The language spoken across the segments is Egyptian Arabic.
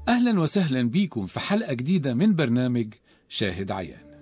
أهلا وسهلا بيكم في حلقة جديدة من برنامج شاهد عيان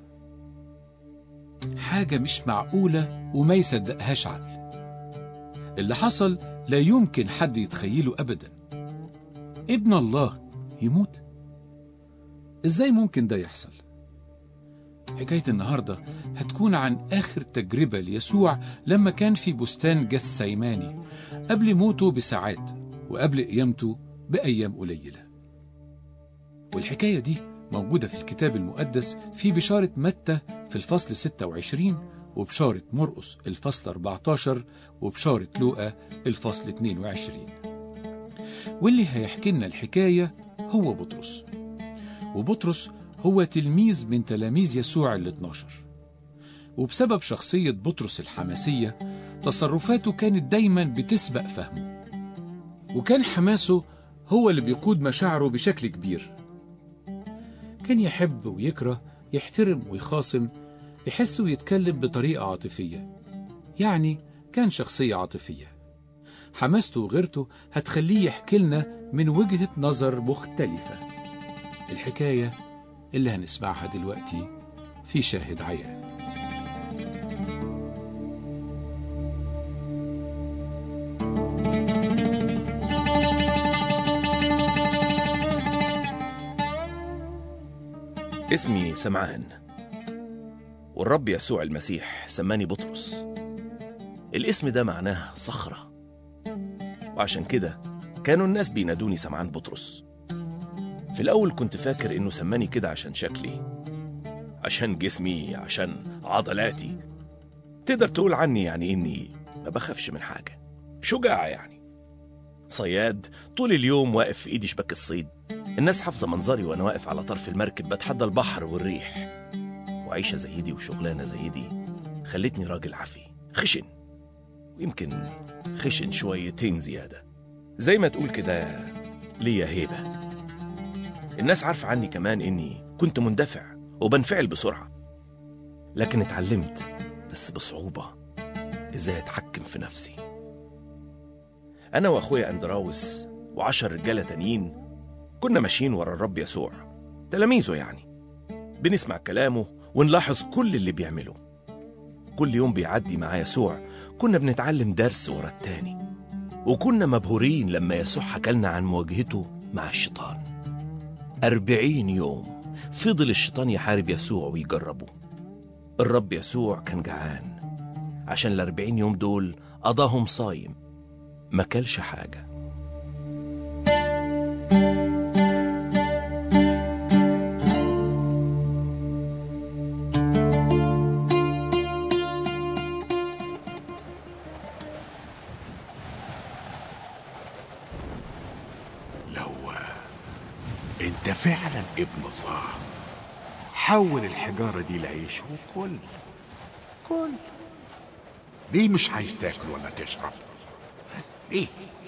حاجة مش معقولة وما يصدقهاش عقل اللي حصل لا يمكن حد يتخيله أبدا ابن الله يموت إزاي ممكن ده يحصل حكاية النهاردة هتكون عن آخر تجربة ليسوع لما كان في بستان جثيماني قبل موته بساعات وقبل قيامته بأيام قليلة والحكاية دي موجودة في الكتاب المقدس في بشارة متى في الفصل 26 وبشارة مرقس الفصل 14 وبشارة لوقا الفصل 22 واللي هيحكي لنا الحكاية هو بطرس وبطرس هو تلميذ من تلاميذ يسوع ال 12 وبسبب شخصية بطرس الحماسية تصرفاته كانت دايما بتسبق فهمه وكان حماسه هو اللي بيقود مشاعره بشكل كبير كان يحب ويكره يحترم ويخاصم يحس ويتكلم بطريقة عاطفية يعني كان شخصية عاطفية حماسته وغيرته هتخليه يحكي لنا من وجهة نظر مختلفة الحكاية اللي هنسمعها دلوقتي في شاهد عيان اسمي سمعان والرب يسوع المسيح سماني بطرس الاسم ده معناه صخرة وعشان كده كانوا الناس بينادوني سمعان بطرس في الأول كنت فاكر إنه سماني كده عشان شكلي عشان جسمي عشان عضلاتي تقدر تقول عني يعني إني ما بخافش من حاجة شجاع يعني صياد طول اليوم واقف في إيدي شباك الصيد الناس حافظة منظري وأنا واقف على طرف المركب بتحدى البحر والريح وعيشة زي دي وشغلانة زي دي خلتني راجل عفي خشن ويمكن خشن شويتين زيادة زي ما تقول كده ليا هيبة الناس عارفة عني كمان إني كنت مندفع وبنفعل بسرعة لكن اتعلمت بس بصعوبة إزاي أتحكم في نفسي أنا وأخويا أندراوس وعشر رجالة تانيين كنا ماشيين ورا الرب يسوع تلاميذه يعني بنسمع كلامه ونلاحظ كل اللي بيعمله كل يوم بيعدي مع يسوع كنا بنتعلم درس ورا التاني وكنا مبهورين لما يسوع حكالنا عن مواجهته مع الشيطان أربعين يوم فضل الشيطان يحارب يسوع ويجربه الرب يسوع كان جعان عشان الأربعين يوم دول قضاهم صايم ما كلش حاجة لو انت فعلا ابن الله حول الحجارة دي لعيش وكل كل ليه مش عايز تاكل ولا تشرب ليه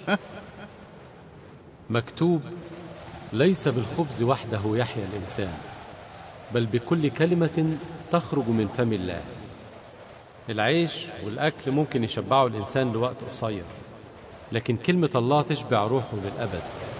مكتوب ليس بالخبز وحده يحيا الإنسان بل بكل كلمة تخرج من فم الله العيش والأكل ممكن يشبعوا الإنسان لوقت قصير لكن كلمة الله تشبع روحه للأبد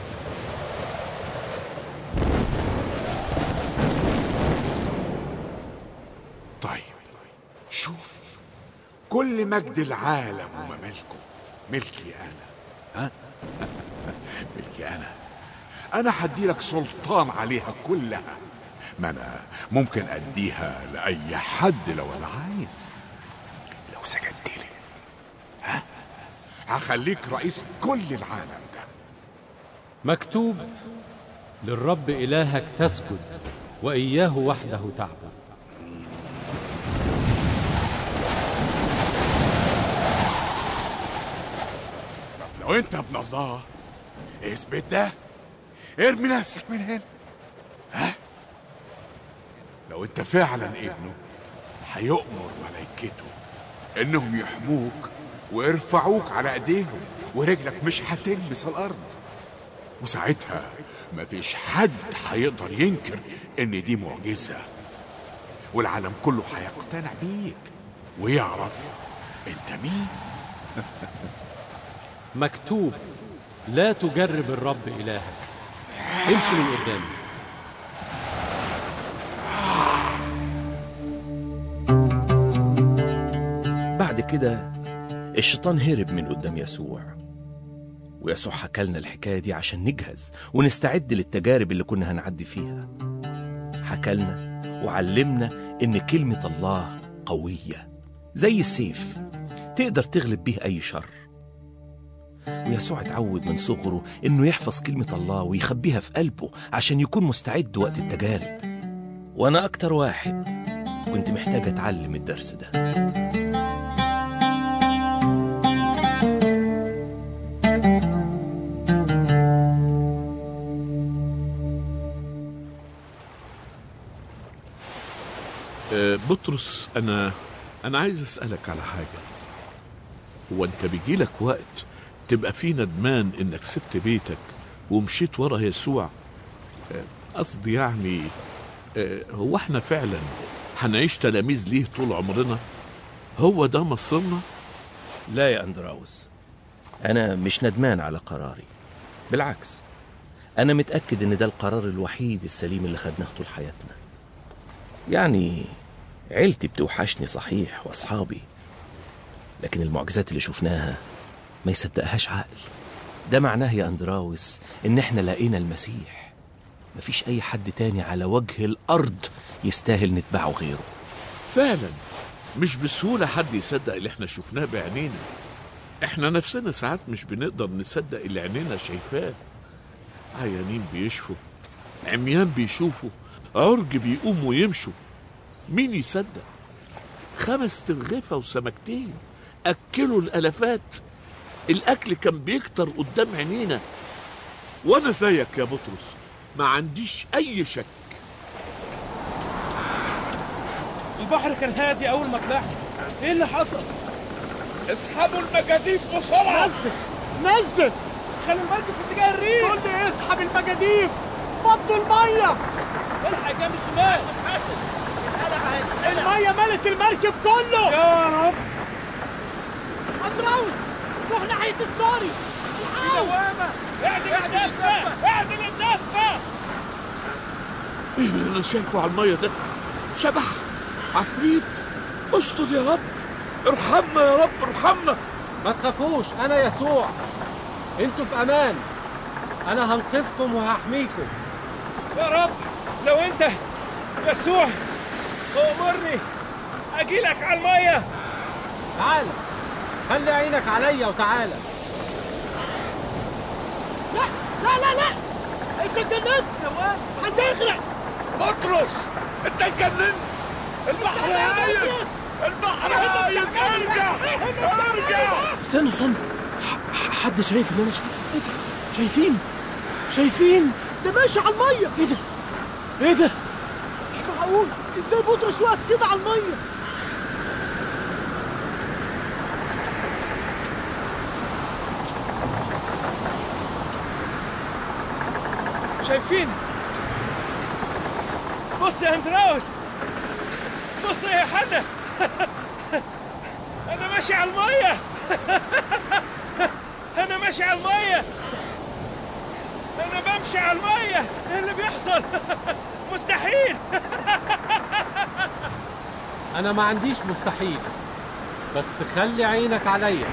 طيب شوف كل مجد العالم وممالكه ملكي انا ها ملكي انا انا هدي لك سلطان عليها كلها ما انا ممكن اديها لاي حد لو انا عايز لو سجدت لي ها هخليك رئيس كل العالم ده مكتوب للرب إلهك تسجد وإياه وحده تعبد لو انت ابن الله اثبت ده ارمي نفسك من هنا ها لو انت فعلا ابنه هيؤمر ملائكته انهم يحموك ويرفعوك على ايديهم ورجلك مش هتلمس الارض وساعتها مفيش حد هيقدر ينكر ان دي معجزه والعالم كله هيقتنع بيك ويعرف انت مين مكتوب لا تجرب الرب إلهك امشي من قدامي بعد كده الشيطان هرب من قدام يسوع ويسوع حكى لنا الحكاية دي عشان نجهز ونستعد للتجارب اللي كنا هنعدي فيها حكى لنا وعلمنا إن كلمة الله قوية زي السيف تقدر تغلب بيه أي شر ويسوع اتعود من صغره إنه يحفظ كلمة الله ويخبيها في قلبه عشان يكون مستعد وقت التجارب وأنا أكتر واحد كنت محتاج أتعلم الدرس ده آه، بطرس انا انا عايز اسالك على حاجه هو انت بيجيلك وقت تبقى فيه ندمان انك سبت بيتك ومشيت ورا يسوع آه، قصدي يعني آه، هو احنا فعلا هنعيش تلاميذ ليه طول عمرنا هو ده مصيرنا لا يا أندراوس أنا مش ندمان على قراري بالعكس أنا متأكد إن ده القرار الوحيد السليم اللي خدناه طول حياتنا يعني عيلتي بتوحشني صحيح وأصحابي لكن المعجزات اللي شفناها ما يصدقهاش عقل ده معناه يا أندراوس إن إحنا لقينا المسيح مفيش أي حد تاني على وجه الأرض يستاهل نتبعه غيره فعلا مش بسهولة حد يصدق اللي احنا شفناه بعينينا احنا نفسنا ساعات مش بنقدر نصدق اللي عينينا شايفاه عيانين بيشفوا عميان بيشوفوا عرج بيقوموا ويمشوا مين يصدق خمس ترغفة وسمكتين أكلوا الألفات الأكل كان بيكتر قدام عينينا وأنا زيك يا بطرس ما عنديش أي شك البحر كان هادي اول ما طلعنا ايه اللي حصل اسحبوا المجاديف بسرعة نزل نزل خلي المركب في اتجاه الريح قول لي اسحب المجاديف فضوا الميه الحق جنب الشمال حاسب الميه ملت المركب كله يا رب اندراوس روح ناحيه الصاري في دوامه اعدل الدفه اعدل الدفه ايه اللي انا شايفه على المية ده شبح عفريت استر يا رب ارحمنا يا رب ارحمنا ما تخافوش انا يسوع انتوا في امان انا هنقذكم وهحميكم يا رب لو انت يسوع امرني اجيلك على الميه تعالى خلي عينك عليا وتعالى لا لا لا لا انت اتجننت هتغرق بطرس انت اتجننت البحر هايل البحر هايل ارجع ارجع استنوا استنوا ح- حد شايف اللي انا شايفه ايه ده شايفين شايفين ده ماشي على الميه ايه ده ايه ده مش معقول ازاي بطرس واقف كده على الميه شايفين بص يا اندراوس بص يا حدا انا ماشي على الميه انا ماشي على الميه انا بمشي على الميه ايه اللي بيحصل مستحيل انا ما عنديش مستحيل بس خلي عينك عليا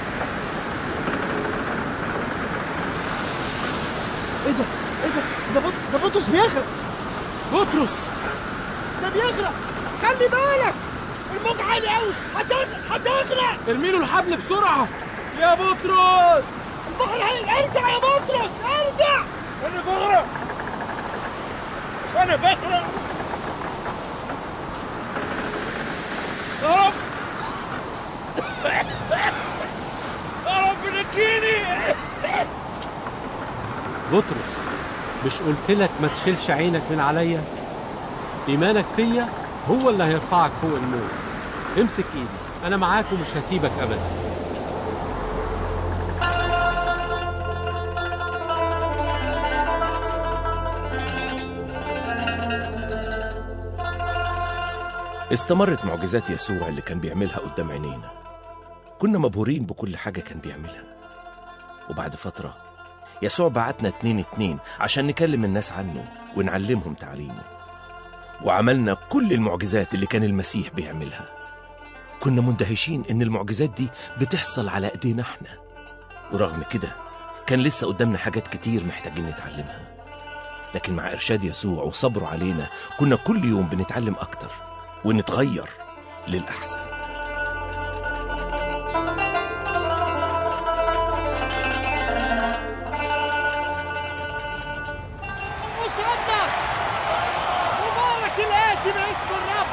ايه ده ايه ده ده بط... ده بطرس بيغرق بطرس ده بيغرق خلي بالك الموج عالي قوي هتغرق هتغرق ارمي له الحبل بسرعه يا بطرس البحر هي ارجع يا بطرس ارجع انا بغرق انا بغرق يا رب يا رب نجيني بطرس مش قلت لك ما تشيلش عينك من عليا ايمانك فيا هو اللي هيرفعك فوق الموت امسك ايدي انا معاك ومش هسيبك ابدا استمرت معجزات يسوع اللي كان بيعملها قدام عينينا كنا مبهورين بكل حاجة كان بيعملها وبعد فترة يسوع بعتنا اتنين اتنين عشان نكلم الناس عنه ونعلمهم تعليمه وعملنا كل المعجزات اللي كان المسيح بيعملها كنا مندهشين ان المعجزات دي بتحصل على ايدينا احنا ورغم كده كان لسه قدامنا حاجات كتير محتاجين نتعلمها لكن مع ارشاد يسوع وصبره علينا كنا كل يوم بنتعلم اكتر ونتغير للاحسن وصلنا مبارك الآتي باسم الرب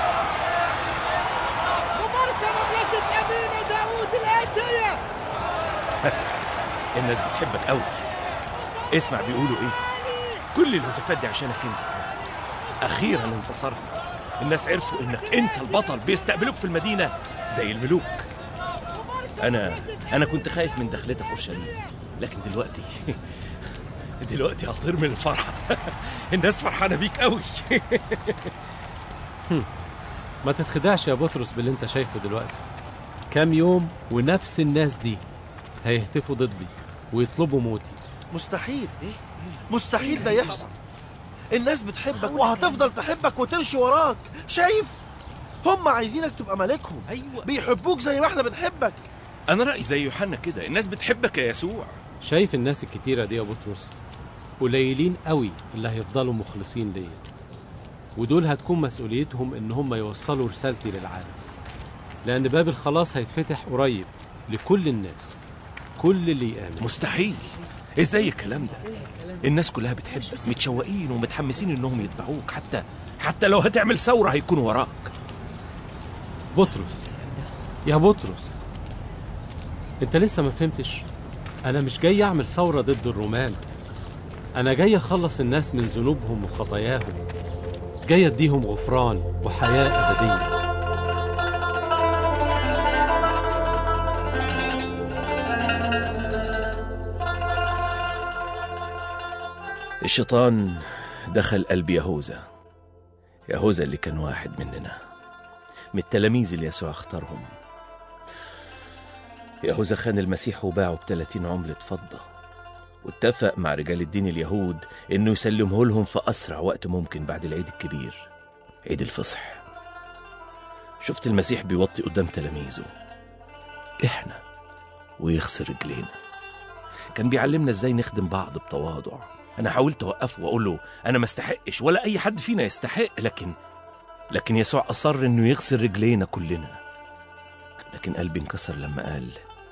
مبارك مملكة أبينا داود الآتية الناس بتحبك قوي اسمع بيقولوا ايه كل الهتافات دي عشانك انت اخيرا انتصرت الناس عرفوا انك انت البطل بيستقبلوك في المدينه زي الملوك انا انا كنت خايف من دخلتك اورشليم لكن دلوقتي دلوقتي هطير من الفرحه الناس فرحانه بيك قوي ما تتخدعش يا بطرس باللي انت شايفه دلوقتي كام يوم ونفس الناس دي هيهتفوا ضدي ويطلبوا موتي مستحيل مستحيل ده يحصل الناس بتحبك وهتفضل تحبك وتمشي وراك شايف هم عايزينك تبقى ملكهم ايوه بيحبوك زي ما احنا بنحبك انا رايي زي يوحنا كده الناس بتحبك يا يسوع شايف الناس الكتيرة دي يا بطرس قليلين قوي اللي هيفضلوا مخلصين ليا ودول هتكون مسؤوليتهم ان هم يوصلوا رسالتي للعالم لان باب الخلاص هيتفتح قريب لكل الناس كل اللي يآمن مستحيل ازاي الكلام ده الناس كلها بتحبك متشوقين ومتحمسين انهم يتبعوك حتى حتى لو هتعمل ثوره هيكونوا وراك بطرس يا بطرس انت لسه ما فهمتش انا مش جاي اعمل ثورة ضد الرومان انا جاي اخلص الناس من ذنوبهم وخطاياهم جاي اديهم غفران وحياة ابدية الشيطان دخل قلب يهوذا يهوذا اللي كان واحد مننا من التلاميذ اللي يسوع اختارهم يهوذا خان المسيح وباعه بتلاتين عملة فضة واتفق مع رجال الدين اليهود انه يسلمه لهم في اسرع وقت ممكن بعد العيد الكبير عيد الفصح شفت المسيح بيوطي قدام تلاميذه احنا ويخسر رجلينا كان بيعلمنا ازاي نخدم بعض بتواضع انا حاولت اوقفه واقول له انا ما استحقش ولا اي حد فينا يستحق لكن لكن يسوع اصر انه يغسل رجلينا كلنا لكن قلبي انكسر لما قال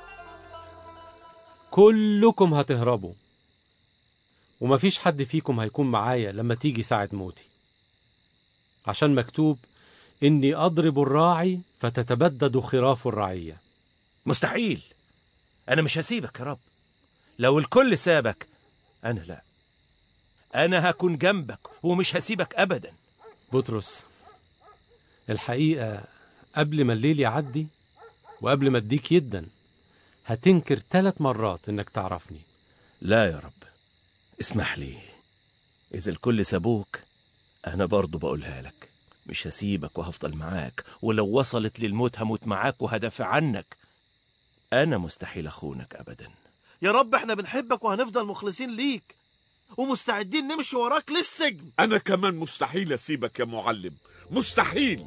كلكم هتهربوا ومفيش حد فيكم هيكون معايا لما تيجي ساعة موتي عشان مكتوب إني أضرب الراعي فتتبدد خراف الرعية مستحيل انا مش هسيبك يا رب لو الكل سابك انا لا انا هكون جنبك ومش هسيبك ابدا بطرس الحقيقة قبل ما الليل يعدي وقبل ما اديك يدا هتنكر ثلاث مرات انك تعرفني لا يا رب اسمح لي إذا الكل سابوك أنا برضو بقولها لك مش هسيبك وهفضل معاك ولو وصلت للموت هموت معاك وهدافع عنك أنا مستحيل أخونك أبدا يا رب احنا بنحبك وهنفضل مخلصين ليك ومستعدين نمشي وراك للسجن أنا كمان مستحيل أسيبك يا معلم مستحيل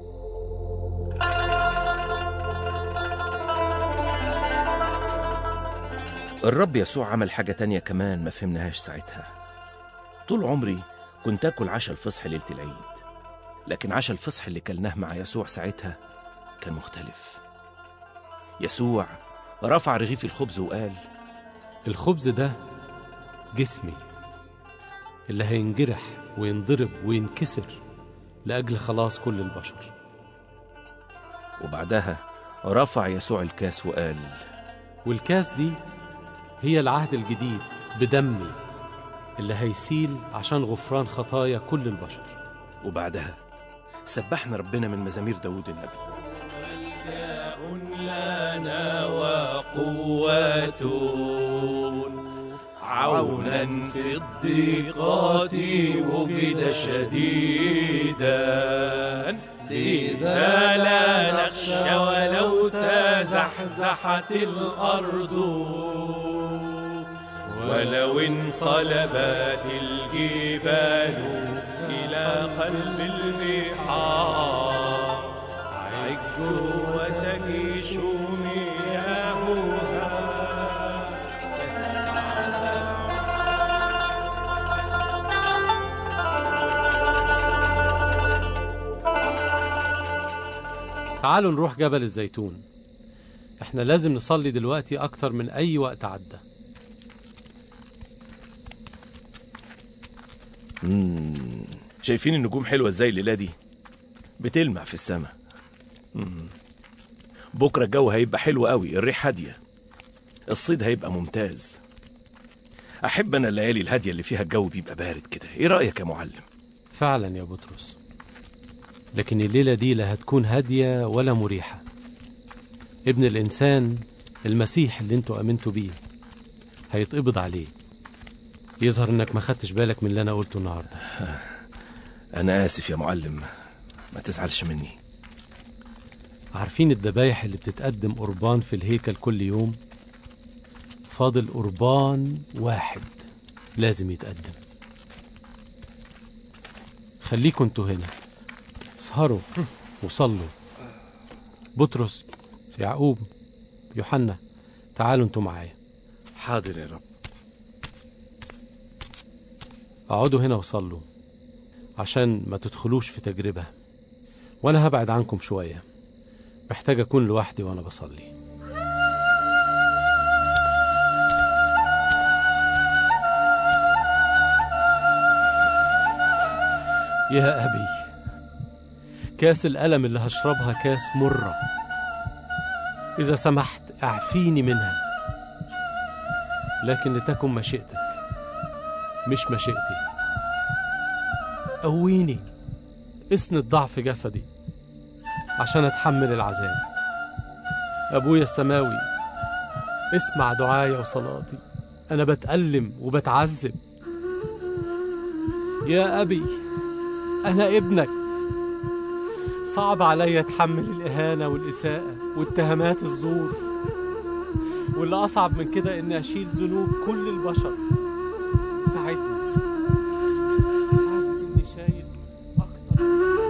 الرب يسوع عمل حاجة تانية كمان ما فهمناهاش ساعتها طول عمري كنت أكل عشاء الفصح ليلة العيد لكن عشاء الفصح اللي كلناه مع يسوع ساعتها كان مختلف يسوع رفع رغيف الخبز وقال الخبز ده جسمي اللي هينجرح وينضرب وينكسر لأجل خلاص كل البشر وبعدها رفع يسوع الكاس وقال والكاس دي هي العهد الجديد بدمي اللي هيسيل عشان غفران خطايا كل البشر وبعدها سبحنا ربنا من مزامير داود النبي لنا وقوة عونا في الضيقات وجد شديدا لذا لا نخشى ولو تزحزحت الأرض ولو انقلبت الجبال إلى قلب البحار عجوا وتجيش مياهها تعالوا نروح جبل الزيتون احنا لازم نصلي دلوقتي اكتر من اي وقت عدى شايفين النجوم حلوة ازاي الليلة دي بتلمع في السماء مم. بكرة الجو هيبقى حلو قوي الريح هادية الصيد هيبقى ممتاز أحب أنا الليالي الهادية اللي فيها الجو بيبقى بارد كده إيه رأيك يا معلم؟ فعلا يا بطرس لكن الليلة دي لا هتكون هادية ولا مريحة ابن الإنسان المسيح اللي انتوا أمنتوا بيه هيتقبض عليه يظهر انك ما خدتش بالك من اللي انا قلته النهارده أنا آسف يا معلم ما تزعلش مني عارفين الذبايح اللي بتتقدم قربان في الهيكل كل يوم فاضل قربان واحد لازم يتقدم خليكوا انتوا هنا اسهروا وصلوا بطرس يعقوب يوحنا تعالوا انتوا معايا حاضر يا رب اقعدوا هنا وصلوا عشان ما تدخلوش في تجربة وانا هبعد عنكم شوية محتاج اكون لوحدي وانا بصلي يا أبي كاس الألم اللي هشربها كاس مرة إذا سمحت أعفيني منها لكن لتكن مشيئتك مش مشيئتي قويني اسند ضعف جسدي عشان اتحمل العذاب ابويا السماوي اسمع دعايا وصلاتي انا بتألم وبتعذب يا ابي انا ابنك صعب عليا اتحمل الاهانه والاساءه واتهامات الزور واللي اصعب من كده اني اشيل ذنوب كل البشر ساعدني حاسس اني شايل اكتر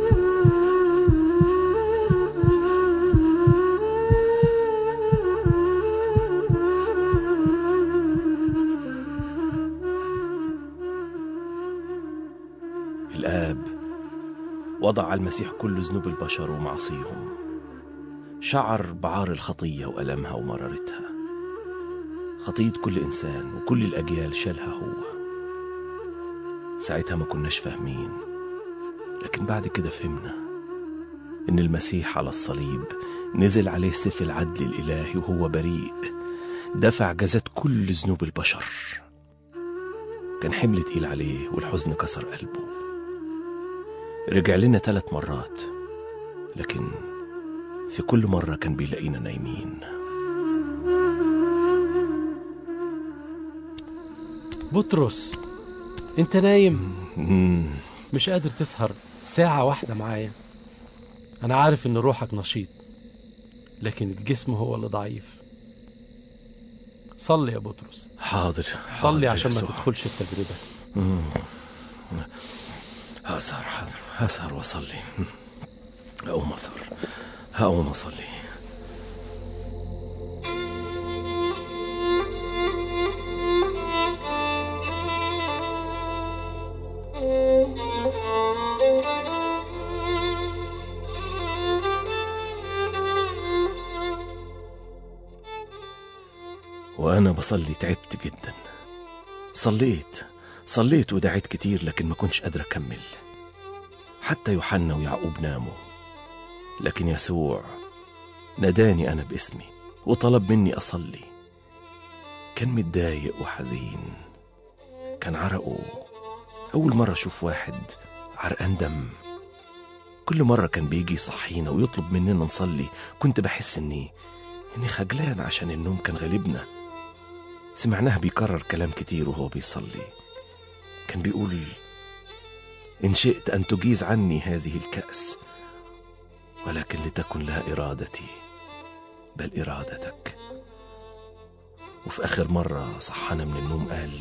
الآب وضع على المسيح كل ذنوب البشر ومعاصيهم شعر بعار الخطية وألمها ومرارتها خطية كل إنسان وكل الأجيال شالها هو ساعتها ما كناش فاهمين لكن بعد كده فهمنا إن المسيح على الصليب نزل عليه سيف العدل الإلهي وهو بريء دفع جزات كل ذنوب البشر كان حمل تقيل عليه والحزن كسر قلبه رجع لنا ثلاث مرات لكن في كل مرة كان بيلاقينا نايمين بطرس انت نايم مم. مش قادر تسهر ساعة واحدة معايا أنا عارف إن روحك نشيط لكن الجسم هو اللي ضعيف صلي يا بطرس حاضر صلي حاضر عشان ما يسوع. تدخلش في تجربة هسهر حاضر هسهر واصلي هقوم اسهر هقوم اصلي وانا بصلي تعبت جدا صليت صليت ودعيت كتير لكن ما كنتش قادر اكمل حتى يوحنا ويعقوب ناموا لكن يسوع ناداني انا باسمي وطلب مني اصلي كان متضايق وحزين كان عرقه اول مره اشوف واحد عرقان دم كل مره كان بيجي يصحينا ويطلب مننا نصلي كنت بحس اني اني خجلان عشان النوم كان غالبنا سمعناه بيكرر كلام كتير وهو بيصلي كان بيقول إن شئت أن تجيز عني هذه الكأس ولكن لتكن لا إرادتي بل إرادتك وفي آخر مرة صحنا من النوم قال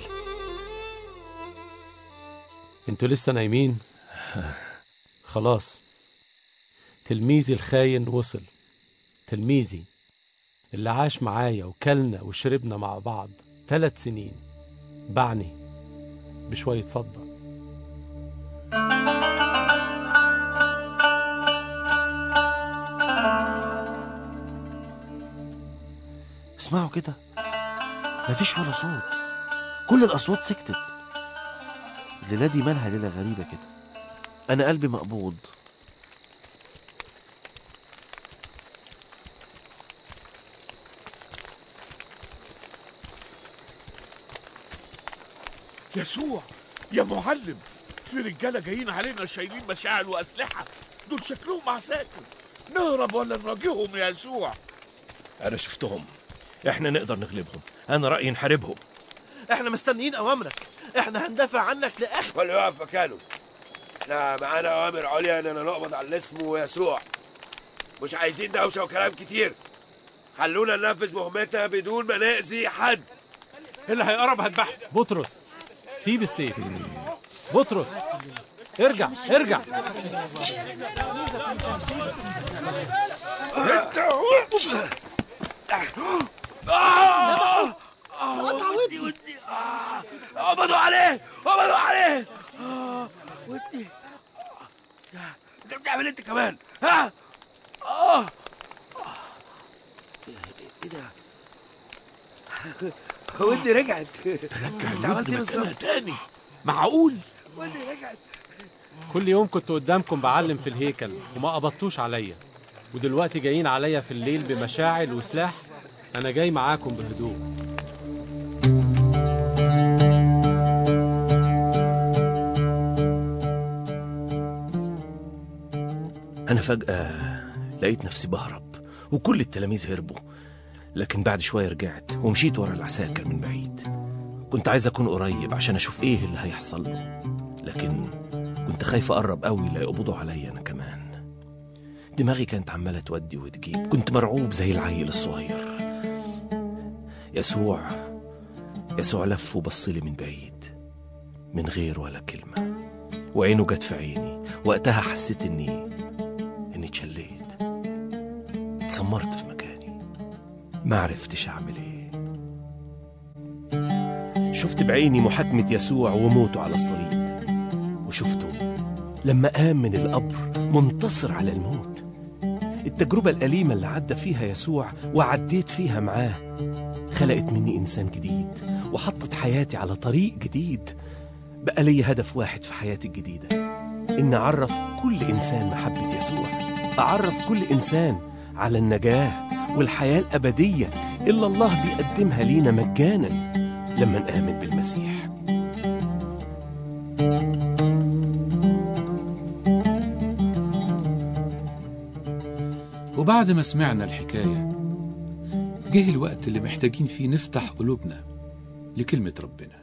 انتوا لسه نايمين خلاص تلميذي الخاين وصل تلميذي اللي عاش معايا وكلنا وشربنا مع بعض ثلاث سنين باعني بشوية فضة اسمعوا كده مفيش ولا صوت كل الأصوات سكتت الليلة دي مالها ليلة غريبة كده أنا قلبي مقبوض يسوع يا معلم في رجاله جايين علينا شايلين مشاعل واسلحه دول شكلهم عساكر نهرب ولا نواجههم يا يسوع أنا شفتهم إحنا نقدر نغلبهم أنا رأيي نحاربهم احنا مستنيين أوامرك احنا هندافع عنك لآخر كل يقف مكانه احنا معانا اوامر عليا اننا نقبض على اللي اسمه يسوع مش عايزين دوشه وكلام كتير خلونا ننفذ مهمتنا بدون ما نأذي حد اللي هيقرب هذبحه بطرس سيب السيف بطرس ارجع ارجع ودي ودي آه. قبضوا عليه قبضوا عليه آه. ودي آه. انت بتعمل انت كمان ها اه ايه ده ودي رجعت انت عملت ايه بالظبط تاني معقول ودي رجعت كل يوم كنت قدامكم بعلم في الهيكل وما قبضتوش عليا ودلوقتي جايين عليا في الليل بمشاعل وسلاح انا جاي معاكم بهدوء أنا فجأة لقيت نفسي بهرب وكل التلاميذ هربوا لكن بعد شوية رجعت ومشيت ورا العساكر من بعيد كنت عايز أكون قريب عشان أشوف إيه اللي هيحصل له لكن كنت خايف أقرب قوي لا يقبضوا عليا أنا كمان دماغي كانت عمالة تودي وتجيب كنت مرعوب زي العيل الصغير يسوع يسوع لف وبصلي من بعيد من غير ولا كلمة وعينه جت في عيني وقتها حسيت إني إني اتشليت اتسمرت في مكاني ما عرفتش أعمل إيه شفت بعيني محاكمة يسوع وموته على الصليب وشفته لما قام من القبر منتصر على الموت التجربة الأليمة اللي عدى فيها يسوع وعديت فيها معاه خلقت مني إنسان جديد وحطت حياتي على طريق جديد بقى لي هدف واحد في حياتي الجديدة إن أعرف كل إنسان محبة يسوع أعرف كل إنسان على النجاة والحياة الأبدية اللي الله بيقدمها لينا مجانا لما نآمن بالمسيح وبعد ما سمعنا الحكاية جه الوقت اللي محتاجين فيه نفتح قلوبنا لكلمة ربنا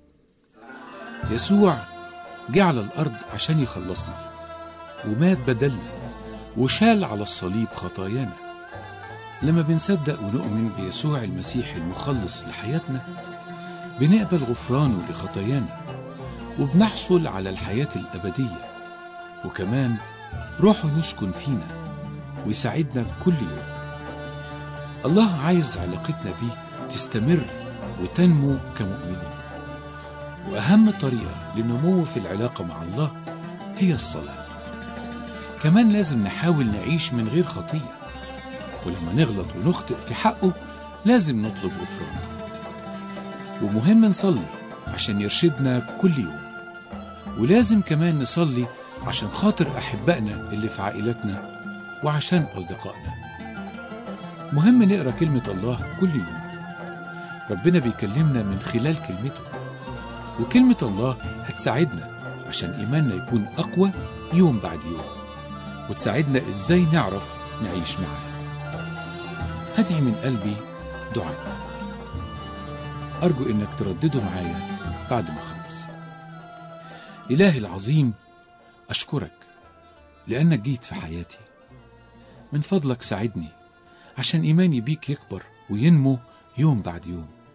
يسوع جه على الأرض عشان يخلصنا ومات بدلنا وشال على الصليب خطايانا لما بنصدق ونؤمن بيسوع المسيح المخلص لحياتنا بنقبل غفرانه لخطايانا وبنحصل على الحياة الأبدية وكمان روحه يسكن فينا ويساعدنا كل يوم الله عايز علاقتنا بيه تستمر وتنمو كمؤمنين وأهم طريقة للنمو في العلاقة مع الله هي الصلاة كمان لازم نحاول نعيش من غير خطية ولما نغلط ونخطئ في حقه لازم نطلب غفرانه ومهم نصلي عشان يرشدنا كل يوم ولازم كمان نصلي عشان خاطر أحبائنا اللي في عائلتنا وعشان أصدقائنا مهم نقرأ كلمة الله كل يوم ربنا بيكلمنا من خلال كلمته وكلمة الله هتساعدنا عشان إيماننا يكون أقوى يوم بعد يوم وتساعدنا إزاي نعرف نعيش معاه هدعي من قلبي دعاء أرجو إنك تردده معايا بعد ما أخلص إلهي العظيم أشكرك لأنك جيت في حياتي من فضلك ساعدني عشان إيماني بيك يكبر وينمو يوم بعد يوم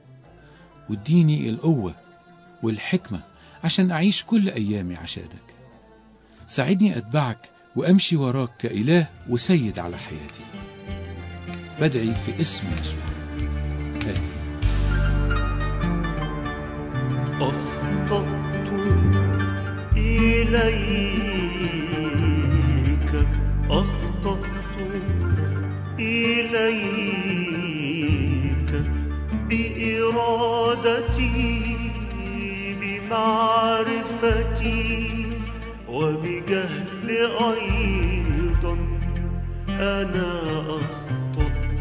واديني القوة والحكمة عشان أعيش كل أيامي عشانك ساعدني أتبعك وأمشي وراك كإله وسيد على حياتي بدعي في اسم يسوع آمين أخطأت إليك أخطأت إليك بإرادتي بمعرفتي وبجهل أيضا أنا أخطأت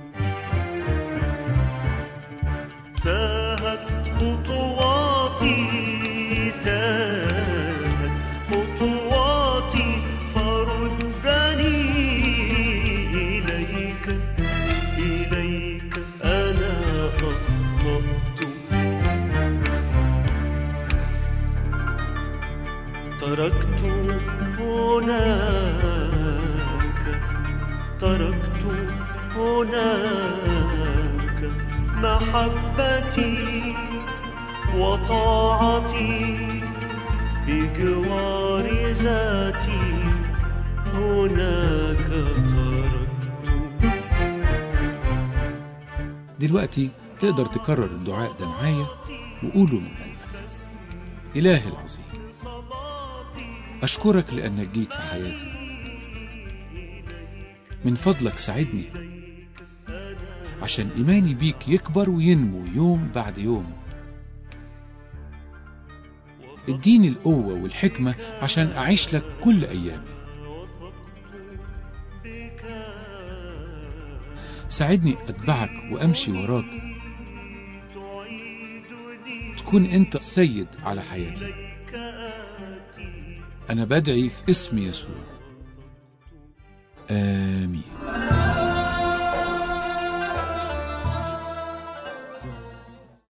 تاهت خطواتي تاهت خطواتي فردني إليك إليك أنا أخطأت تركت هناك تركت هناك محبتي وطاعتي بجوار ذاتي هناك تركت دلوقتي تقدر تكرر الدعاء ده معايا وقوله من قلبك إلهي العظيم أشكرك لأنك جيت في حياتي من فضلك ساعدني عشان إيماني بيك يكبر وينمو يوم بعد يوم اديني القوة والحكمة عشان أعيش لك كل أيامي ساعدني أتبعك وأمشي وراك تكون أنت السيد على حياتي أنا بدعي في اسم يسوع آمين